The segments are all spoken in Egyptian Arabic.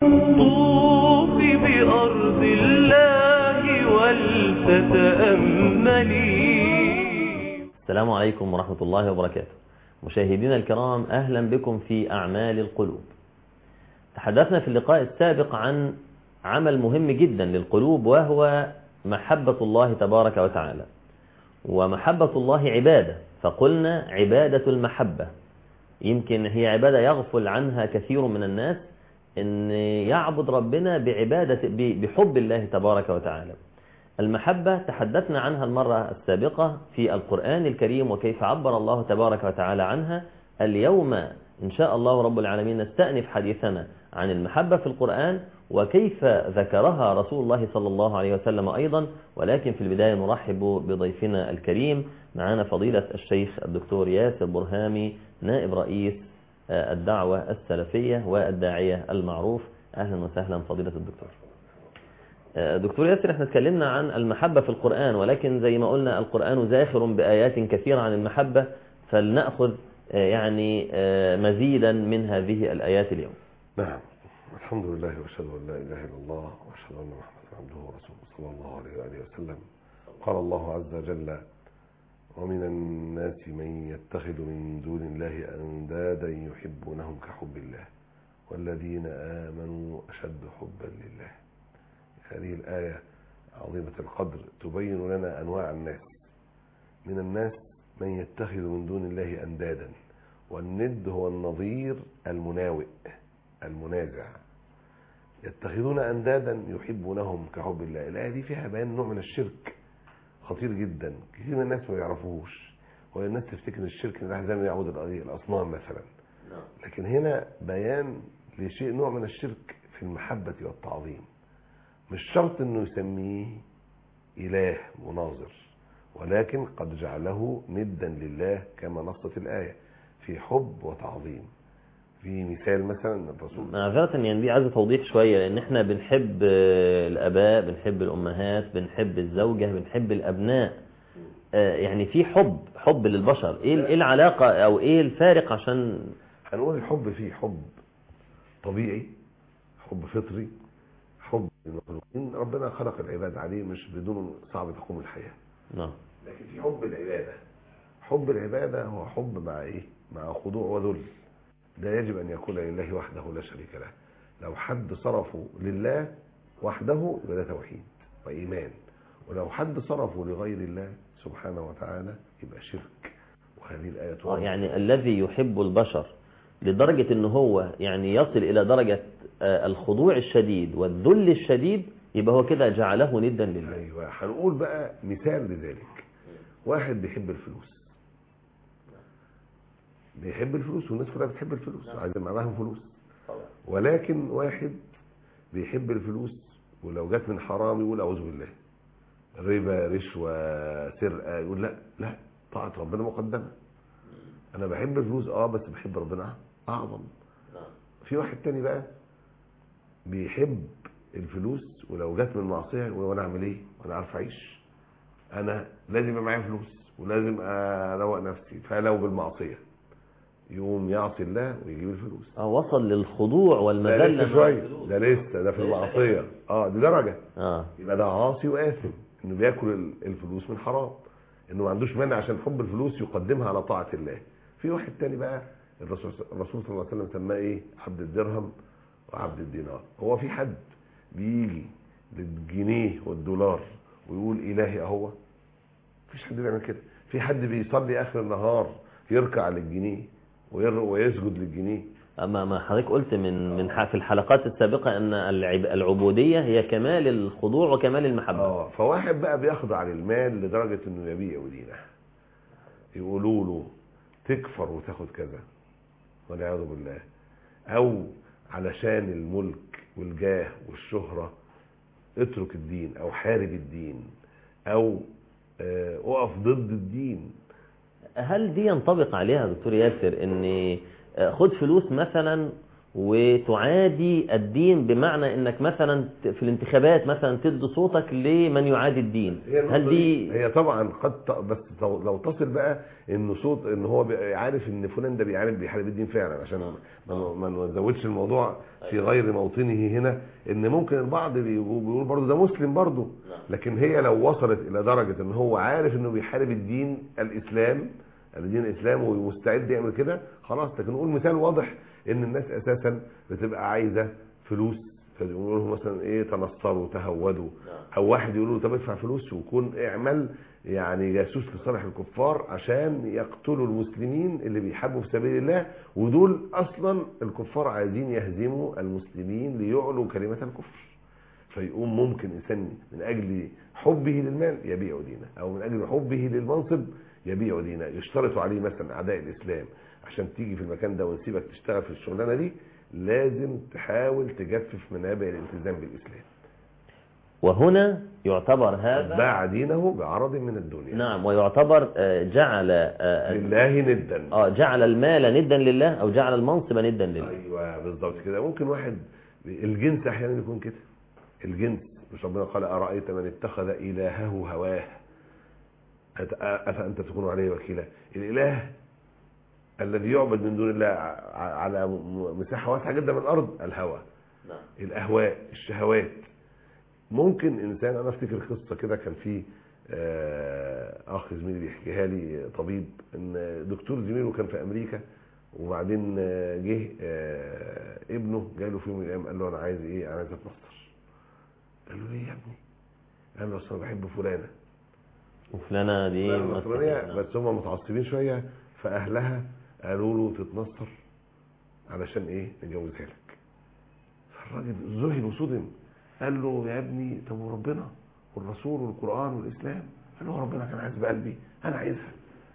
طوفي بأرض الله ولتتأملي السلام عليكم ورحمة الله وبركاته مشاهدينا الكرام أهلا بكم في أعمال القلوب تحدثنا في اللقاء السابق عن عمل مهم جدا للقلوب وهو محبة الله تبارك وتعالى ومحبة الله عبادة فقلنا عبادة المحبة يمكن هي عبادة يغفل عنها كثير من الناس ان يعبد ربنا بعبادة بحب الله تبارك وتعالى المحبة تحدثنا عنها المرة السابقة في القرآن الكريم وكيف عبر الله تبارك وتعالى عنها اليوم إن شاء الله رب العالمين نستأنف حديثنا عن المحبة في القرآن وكيف ذكرها رسول الله صلى الله عليه وسلم أيضا ولكن في البداية نرحب بضيفنا الكريم معنا فضيلة الشيخ الدكتور ياسر برهامي نائب رئيس الدعوة السلفية والداعية المعروف أهلا وسهلا فضيلة الدكتور دكتور ياسر احنا اتكلمنا عن المحبة في القرآن ولكن زي ما قلنا القرآن زاخر بآيات كثيرة عن المحبة فلنأخذ يعني مزيدا من هذه الآيات اليوم نعم الحمد لله واشهد ان لا اله الا الله واشهد ان محمدا عبده ورسوله صلى الله عليه واله وسلم قال الله عز وجل ومن الناس من يتخذ من دون الله اندادا يحبونهم كحب الله والذين امنوا اشد حبا لله هذه الايه عظيمه القدر تبين لنا انواع الناس من الناس من يتخذ من دون الله اندادا والند هو النظير المناوئ المنازع يتخذون اندادا يحبونهم كحب الله الايه دي فيها بيان نوع من الشرك خطير جدا كثير من الناس ما يعرفوهوش وهي الناس تفتكر ان الشرك ان الواحد زي ما يعبد الاصنام مثلا لكن هنا بيان لشيء نوع من الشرك في المحبه والتعظيم مش شرط انه يسميه اله مناظر ولكن قد جعله ندا لله كما نصت الايه في حب وتعظيم في مثال مثلا الرسول معذرة يعني دي عايزة توضيح شوية لأن احنا بنحب الآباء بنحب الأمهات بنحب الزوجة بنحب الأبناء يعني في حب حب للبشر ايه ايه العلاقة او ايه الفارق عشان هنقول الحب فيه حب طبيعي حب فطري حب المخلوقين ربنا خلق العباد عليه مش بدون صعب تقوم الحياة نعم لكن في حب العبادة حب العبادة هو حب مع ايه مع خضوع وذل ده يجب أن يكون لله وحده لا شريك له لو حد صرفه لله وحده يبقى ده توحيد وإيمان ولو حد صرفه لغير الله سبحانه وتعالى يبقى شرك وهذه الآية آه يعني الذي يحب البشر لدرجة ان هو يعني يصل الى درجة الخضوع الشديد والذل الشديد يبقى هو كده جعله ندا لله ايوه هنقول بقى مثال لذلك واحد بيحب الفلوس بيحب الفلوس والناس كلها بتحب الفلوس عايز يبقى معاهم فلوس ولكن واحد بيحب الفلوس ولو جت من حرام يقول اعوذ بالله ربا رشوه سرقه يقول لا لا طاعه ربنا مقدمه انا بحب الفلوس اه بس بحب ربنا اعظم في واحد تاني بقى بيحب الفلوس ولو جت من معصيه يقول وانا اعمل ايه وانا عارف اعيش انا لازم يبقى معايا فلوس ولازم اروق نفسي فلو بالمعصيه يقوم يعصي الله ويجيب الفلوس اه وصل للخضوع ده والمذله لسه شويه ده لسه ده في المعصيه اه دي درجه اه يبقى ده عاصي واثم انه بياكل الفلوس من حرام انه ما عندوش مانع عشان حب الفلوس يقدمها على طاعه الله في واحد تاني بقى الرسول الرسول صلى الله عليه وسلم سماه ايه عبد الدرهم وعبد الدينار هو في حد بيجي للجنيه والدولار ويقول الهي اهو مفيش حد بيعمل كده في حد بيصلي اخر النهار يركع للجنيه ويسجد للجنيه اما ما حضرتك قلت من من ح- في الحلقات السابقة ان العب- العبودية هي كمال الخضوع وكمال المحبة اه فواحد بقى بيخضع للمال لدرجة انه يبيع ودينه يقولوا له تكفر وتاخد كذا والعياذ بالله او علشان الملك والجاه والشهرة اترك الدين او حارب الدين او آه، اقف ضد الدين هل دي ينطبق عليها دكتور ياسر ان آه، خد فلوس مثلا وتعادي الدين بمعنى انك مثلا ت- في الانتخابات مثلا تدي صوتك لمن يعادي الدين هي النقطة هل دي هي طبعا قد ت- بس لو لو تصل بقى انه صوت ان هو بي- عارف ان فلان ده بيعارض بيحارب الدين فعلا عشان ما ما نزودش الموضوع في غير موطنه هنا ان ممكن البعض بيقول بيقول برضه ده مسلم برضه لكن هي لو وصلت الى درجه ان هو عارف انه بيحارب الدين الاسلام الدين الاسلام ومستعد يعمل كده خلاص لكن نقول مثال واضح ان الناس اساسا بتبقى عايزه فلوس فيقولوا لهم مثلا ايه تنصروا تهودوا او واحد يقول له طب ادفع فلوس وكون اعمل يعني جاسوس لصالح الكفار عشان يقتلوا المسلمين اللي بيحاربوا في سبيل الله ودول اصلا الكفار عايزين يهزموا المسلمين ليعلوا كلمه الكفر فيقوم ممكن انسان من اجل حبه للمال يبيع دينه او من اجل حبه للمنصب يبيع دينه يشترط عليه مثلا اعداء الاسلام عشان تيجي في المكان ده ونسيبك تشتغل في الشغلانه دي لازم تحاول تجفف منابع الالتزام بالاسلام وهنا يعتبر هذا باع دينه بعرض من الدنيا نعم ويعتبر آه، جعل آه، لله ندا اه جعل المال ندا لله او جعل المنصب ندا لله ايوه بالظبط كده ممكن واحد الجنس احيانا يكون كده الجنس مش ربنا قال ارايت من اتخذ الهه هواه أت- افانت تكون عليه وكيلا الاله الذي يعبد من دون الله ع- على م- مساحه واسعه جدا من الارض الهوى الاهواء الشهوات ممكن انسان انا افتكر قصه كده كان في آه، اخ زميلي بيحكيها لي طبيب ان دكتور زميله كان في امريكا وبعدين آه، جه آه، ابنه جاله في يوم من الايام قال له انا عايز ايه انا عايز اتنصر قال له ليه يا ابني قال له اصل انا بحب فلانه وفلانة دي فلانة مسكت- نصرانيه نعم. بس هم متعصبين شويه فاهلها قالوا له تتنصر علشان ايه نجوزها لك فالراجل ذهل وصدم قال له يا ابني طب وربنا والرسول والقران والاسلام قال له ربنا كان عايز بقلبي انا عايزها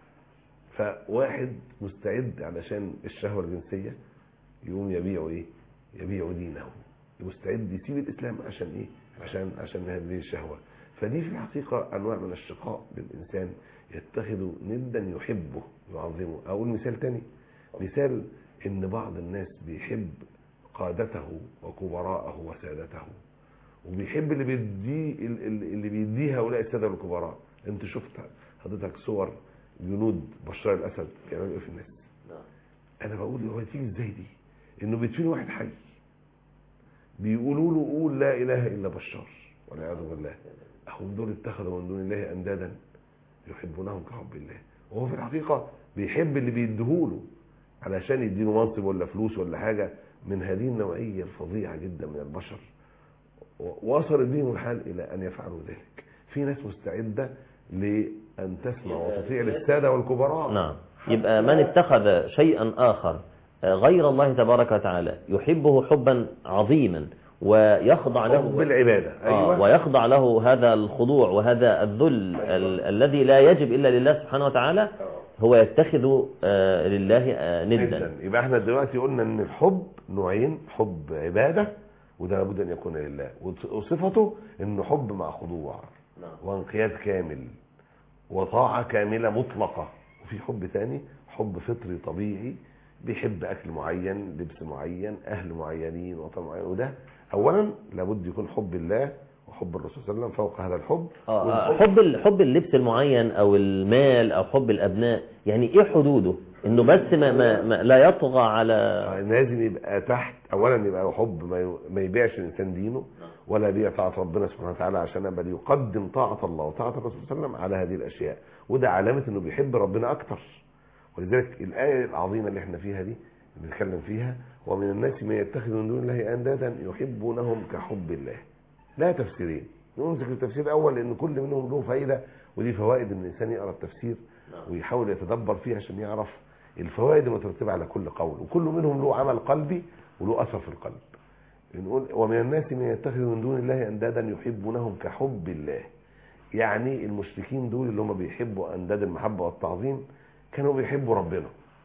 فواحد مستعد علشان الشهوه الجنسيه يقوم يبيع ايه يبيع دينه مستعد يسيب الاسلام عشان ايه عشان عشان هذه الشهوه فدي في الحقيقه انواع من الشقاء للانسان يتخذ ندا يحبه يعظمه اقول مثال تاني مثال ان بعض الناس بيحب قادته وكبراءه وسادته وبيحب اللي بيديه اللي بيديه هؤلاء الساده الكبراء انت شفت حضرتك صور جنود بشار الاسد بيعملوا ايه في الناس انا بقول هو تيجي ازاي دي انه بيدفن واحد حي بيقولوا له قول لا اله الا بشار والعياذ بالله هم دول اتخذوا من دون الله اندادا يحبونهم كحب الله وهو في الحقيقه بيحب اللي بيديهوله علشان يديله منصب ولا فلوس ولا حاجه من هذه النوعيه الفظيعه جدا من البشر وصل بهم الحال الى ان يفعلوا ذلك في ناس مستعده لان تسمع وتطيع للساده والكبراء نعم يبقى من اتخذ شيئا آخر غير الله تبارك وتعالى يحبه حبا عظيما ويخضع له حب العباده آه ايوه ويخضع له هذا الخضوع وهذا الذل ال- الذي لا يجب إلا لله سبحانه وتعالى هو يتخذ آه، لله آه، ندا جدا يبقى احنا دلوقتي قلنا ان الحب نوعين حب عباده وده لابد ان يكون لله وص- وصفته انه حب مع خضوع وانقياد كامل وطاعه كامله مطلقه وفي حب تاني حب فطري طبيعي بيحب اكل معين لبس معين اهل معينين وطن معين وده اولا لابد يكون حب الله وحب الرسول صلى الله عليه وسلم فوق هذا الحب آه، والحب- حب ال- حب اللبس المعين او المال او حب الابناء يعني ايه حدوده انه بس ما, ما, ما لا يطغى على لازم يبقى تحت اولا يبقى حب ما ي- ما يبيعش الانسان دينه ولا يبيع طاعه ربنا سبحانه وتعالى عشان بل يقدم طاعه الله وطاعه الرسول صلى الله عليه وسلم على هذه الاشياء وده علامه انه بيحب ربنا اكتر ولذلك الايه العظيمه اللي احنا فيها دي اللي بنتكلم فيها ومن الناس من يتخذ من دون الله اندادا يحبونهم كحب الله لا تفسيرين نمسك التفسير الاول لان كل منهم له فائده ودي فوائد ان الانسان يقرا التفسير ويحاول يتدبر فيه عشان يعرف الفوائد المترتبه على كل قول وكل منهم له عمل قلبي وله اثر في القلب نقول ومن الناس من يتخذ من دون الله اندادا يحبونهم كحب الله يعني المشركين دول اللي هم بيحبوا انداد المحبه والتعظيم كانوا بيحبوا ربنا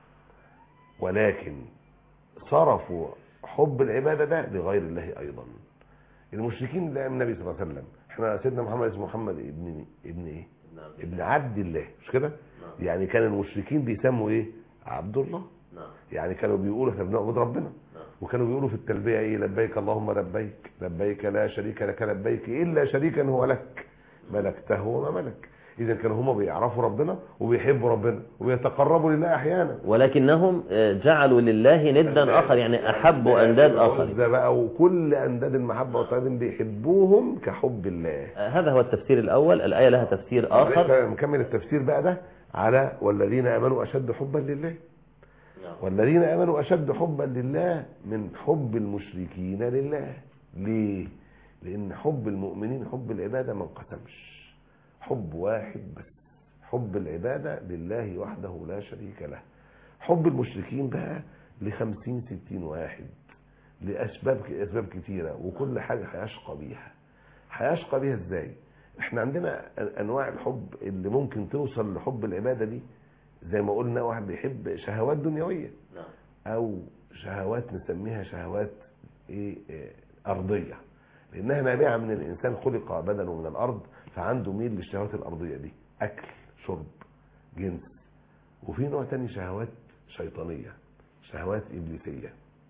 ولكن صرفوا حب العباده ده لغير الله ايضا المشركين اللي ايام النبي صلى الله عليه وسلم احنا سيدنا محمد اسمه محمد ابن ابن ايه ابن عبد الله مش كده يعني كان المشركين بيسموا ايه عبد الله يعني كانوا بيقولوا احنا بنعبد ربنا وكانوا بيقولوا في التلبيه ايه لبيك اللهم لبيك لبيك لا شريك لك لبيك الا شريكا هو لك ملكته وما ملك اذا كانوا هم بيعرفوا ربنا وبيحبوا ربنا وبيتقربوا لله احيانا ولكنهم آه، جعلوا لله ندا آخر يعني أحبوا أنداد آخرين ده بقى وكل انداد المحبه والتقديم بيحبوهم كحب الله آه، هذا هو التفسير الأول الآية لها تفسير آخر مكمل التفسير بقى ده على والذين امنوا اشد حبا لله والذين امنوا اشد حبا لله من حب المشركين لله ليه لان حب المؤمنين حب العباده ما انقسمش حب واحد بس حب العباده لله وحده لا شريك له حب المشركين بقى لخمسين ستين واحد لاسباب اسباب كتيره وكل حاجه هيشقى بيها هيشقى بيها ازاي احنا عندنا انواع الحب اللي ممكن توصل لحب العباده دي زي ما قلنا واحد بيحب شهوات دنيويه او شهوات نسميها شهوات ايه إيه، ارضيه لانها نابعه من الانسان خلق بدنه من الارض فعنده ميل للشهوات الارضيه دي اكل شرب جنس وفي نوع تاني شهوات شيطانيه شهوات ابليسيه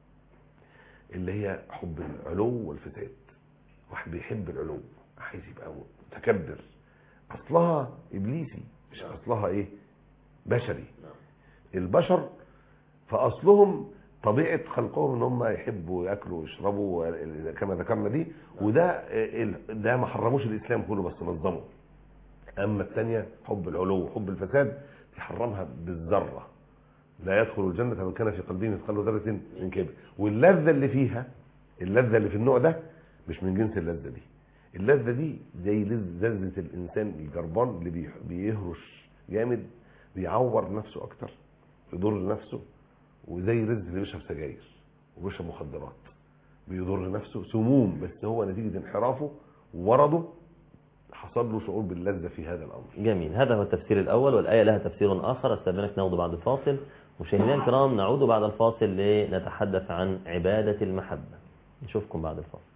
اللي هي حب العلو والفساد واحد بيحب العلو عايز يبقى متكبر اصلها ابليسي مش اصلها ايه بشري البشر فاصلهم طبيعه خلقهم ان هم يحبوا ياكلوا ويشربوا كما ذكرنا دي وده ده ما حرموش الاسلام كله بس نظمه اما الثانيه حب العلو وحب الفساد يحرمها بالذره لا يدخل الجنه من كان في قلبه مثقال ذره من كبر واللذه اللي فيها اللذه اللي في النوع ده مش من جنس اللذه دي اللذه دي زي لذ- لذه الانسان الجربان اللي بيح- بيهرش جامد بيعور نفسه اكتر يضر نفسه وزي رزق اللي بيشرب سجاير وبيشرب مخدرات بيضر نفسه سموم بس هو نتيجه انحرافه وورده حصل له شعور باللذه في هذا الامر جميل هذا هو التفسير الأول والآية لها تفسير آخر استأذنك ناخده بعد الفاصل مشاهدينا الكرام نعود بعد الفاصل لنتحدث عن عبادة المحبة نشوفكم بعد الفاصل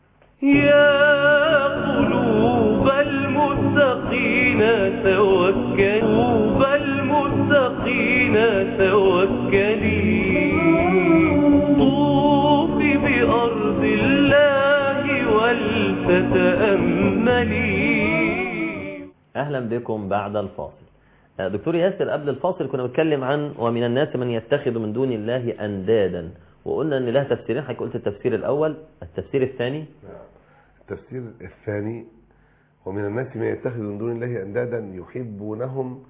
يا قلوب المتقين توكلوا بالمتقين توكلي طوفي بأرض الله ولتتأملي أهلا بكم بعد الفاصل آه، دكتور ياسر قبل الفاصل كنا بنتكلم عن ومن الناس من يتخذ من دون الله أندادا وقلنا أن لها تفسيرين حضرتك قلت التفسير الأول التفسير الثاني التفسير الثاني ومن الناس من يتخذ من دون الله اندادا يحبونهم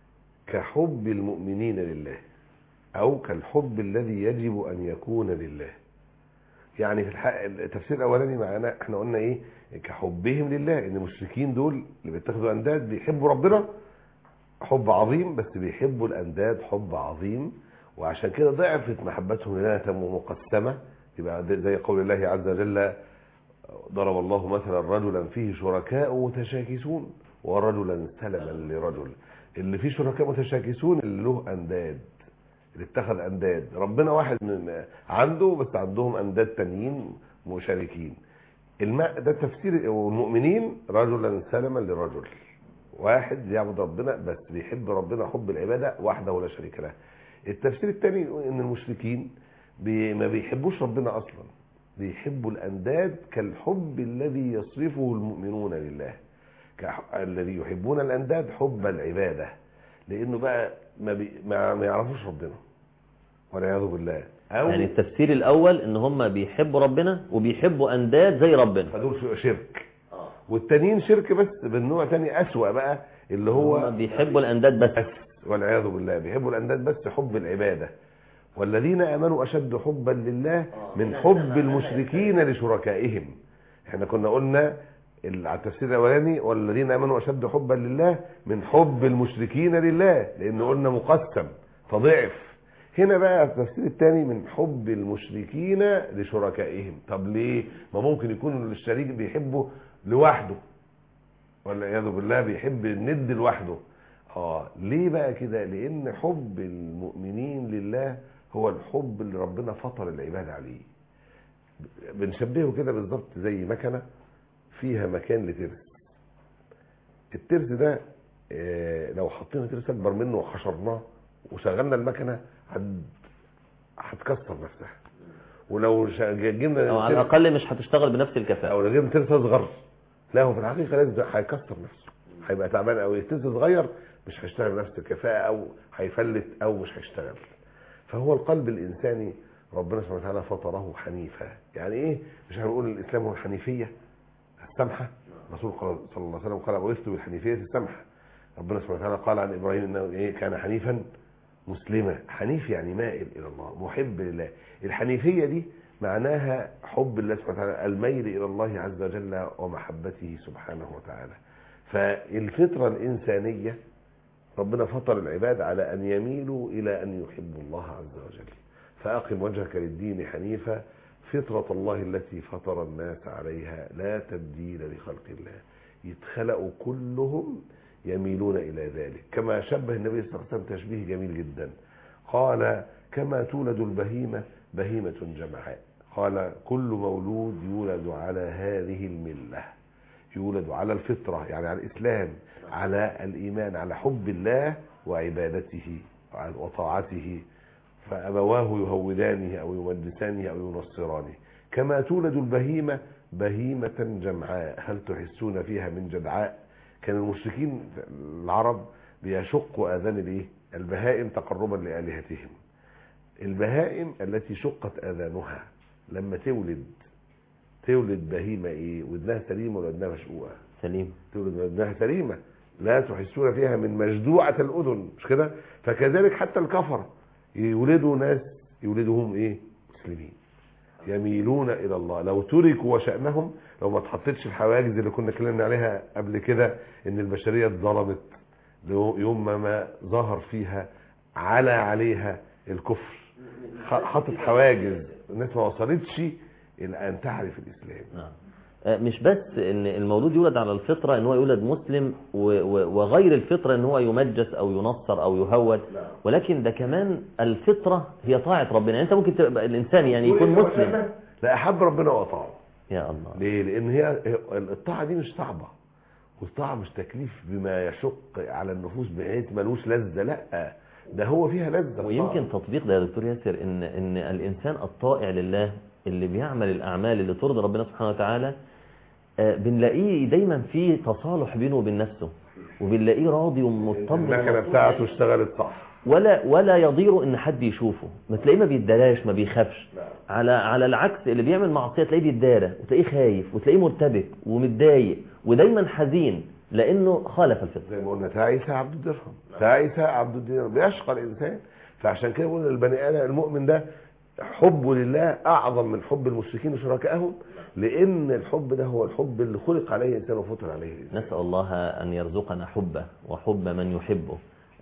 كحب المؤمنين لله او كالحب الذي يجب ان يكون لله يعني في الحق التفسير الاولاني معانا احنا قلنا ايه كحبهم لله ان المشركين دول اللي بيتخذوا انداد بيحبوا ربنا حب عظيم بس بيحبوا الانداد حب عظيم وعشان كده ضعفت محبتهم لله تم مقسمه يبقى زي قول الله عز وجل ضرب الله مثلا رجلا فيه شركاء متشاكسون ورجلا سلما لرجل اللي فيه شركاء متشاكسون اللي له انداد اللي اتخذ انداد ربنا واحد من عنده بس عندهم انداد تانيين مشاركين الماء ده تفسير والمؤمنين رجلا سلما لرجل واحد بيعبد ربنا بس بيحب ربنا حب العباده وحده لا شريك له التفسير الثاني ان المشركين بي ما بيحبوش ربنا اصلا بيحبوا الانداد كالحب الذي يصرفه المؤمنون لله كح- الذي يحبون الانداد حب العباده لانه بقى ما, بي ما, ما يعرفوش ربنا والعياذ بالله او يعني التفسير الأول أن هم بيحبوا ربنا وبيحبوا أنداد زي ربنا فدول شو- شرك والتانيين شرك بس بالنوع تاني اسوأ بقى اللي هو هم بيحبوا الأنداد بس بس والعياذ بالله بيحبوا الانداد بس حب العباده والذين امنوا اشد حبا لله من حب المشركين لشركائهم احنا كنا قلنا ال- على التفسير الاولاني والذين امنوا اشد حبا لله من حب المشركين لله لان قلنا مقسم فضعف هنا بقى التفسير الثاني من حب المشركين لشركائهم طب ليه ما ممكن يكون الشريك بيحبه لوحده والعياذ بالله بيحب الند لوحده اه ليه بقى كده لان حب المؤمنين لله هو الحب اللي ربنا فطر العباد عليه بنشبهه كده بالظبط زي مكنه فيها مكان لترس الترس ده آه، لو حطينا ترس اكبر منه وحشرناه وشغلنا المكنه هت- هتكسر نفسها ولو شا- جبنا او على الاقل مش هتشتغل بنفس الكفاءة او لو جبنا ترس اصغر لا هو في الحقيقه لازم هيكسر نفسه هيبقى تعبان قوي ترس صغير مش هيشتغل بنفس الكفاءه او هيفلت او مش هيشتغل فهو القلب الانساني ربنا سبحانه وتعالى فطره حنيفا يعني ايه مش هنقول الاسلام هو الحنيفيه السمحه الرسول قال صلى الله عليه وسلم قال بعثت بالحنيفيه السمحه ربنا سبحانه وتعالى قال عن ابراهيم انه ايه كان حنيفا مسلما حنيف يعني مائل الى الله محب لله الحنيفيه دي معناها حب الله سبحانه وتعالى الميل الى الله عز وجل ومحبته سبحانه وتعالى فالفطره الانسانيه ربنا فطر العباد على ان يميلوا الى ان يحبوا الله عز وجل فاقم وجهك للدين حنيفا فطره الله التي فطر الناس عليها لا تبديل لخلق الله يتخلقوا كلهم يميلون الى ذلك كما شبه النبي صلى الله عليه وسلم تشبيه جميل جدا قال كما تولد البهيمه بهيمه جمعاء قال كل مولود يولد على هذه المله يولد على الفطره يعني على الاسلام على الايمان على حب الله وعبادته وطاعته فابواه يهودانه او يمجسانه او ينصرانه كما تولد البهيمه بهيمه جمعاء هل تحسون فيها من جدعاء كان المشركين العرب بيشقوا اذان الايه البهائم تقربا لالهتهم البهائم التي شقت اذانها لما تولد تولد بهيمه ايه ودنها سليمه ولا ودنها مشقوقه سليم تولد ودنها سليمه لا تحسون فيها من مجدوعه الاذن مش كده فكذلك حتى الكفره يولدوا ناس يولدهم ايه مسلمين يميلون الى الله لو تركوا وشانهم لو ما اتحطتش الحواجز اللي كنا اتكلمنا عليها قبل كده ان البشريه اتظلمت يوم ما ظهر فيها على عليها الكفر خ- حطت حواجز الناس ما وصلتش الى ان تعرف الاسلام نعم. آه، مش بس ان المولود يولد على الفطره ان هو يولد مسلم و- و- وغير الفطره ان هو يمجس او ينصر او يهود ولكن ده كمان الفطره هي طاعه ربنا يعني انت ممكن تبقى الانسان يعني يكون مسلم لا احب ربنا واطاعه يا الله ليه لان هي الطاعه دي مش صعبه والطاعه مش تكليف بما يشق على النفوس بحيث ملوش لذه لا ده هو فيها لذه ويمكن تطبيق ده يا دكتور ياسر ان ان الانسان الطائع لله اللي بيعمل الاعمال اللي ترضي ربنا سبحانه وتعالى آه، بنلاقيه دايما في تصالح بينه وبين نفسه وبنلاقيه راضي ومطمن المكنه بتاعته اشتغلت صح ولا ولا يضير ان حد يشوفه ما تلاقيه ما بيتداراش ما بيخافش على على العكس اللي بيعمل معصيه تلاقيه بيتدارى وتلاقيه خايف وتلاقيه مرتبك ومتضايق ودايما حزين لانه خالف الفطره زي ما قلنا تعيس عبد الدرهم تعيس عبد الدينار بيشقى الانسان فعشان كده قلنا البني ادم المؤمن ده حبه لله اعظم من حب المشركين وشركائهم لان الحب ده هو الحب اللي خلق عليه الانسان وفطر عليه الانسان نسأل الله أن يرزقنا حبه وحب من يحبه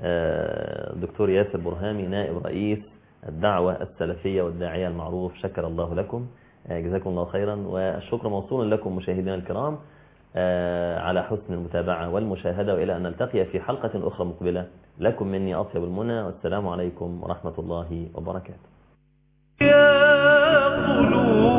آه، دكتور ياسر برهامي نائب رئيس الدعوة السلفية والداعية المعروف شكر الله لكم آه، جزاكم الله خيرا والشكر موصول لكم مشاهدينا الكرام آه، على حسن المتابعة والمشاهدة وإلى أن نلتقي في حلقة أخرى مقبلة لكم مني أطيب المنى والسلام عليكم ورحمة الله وبركاته يا قلوب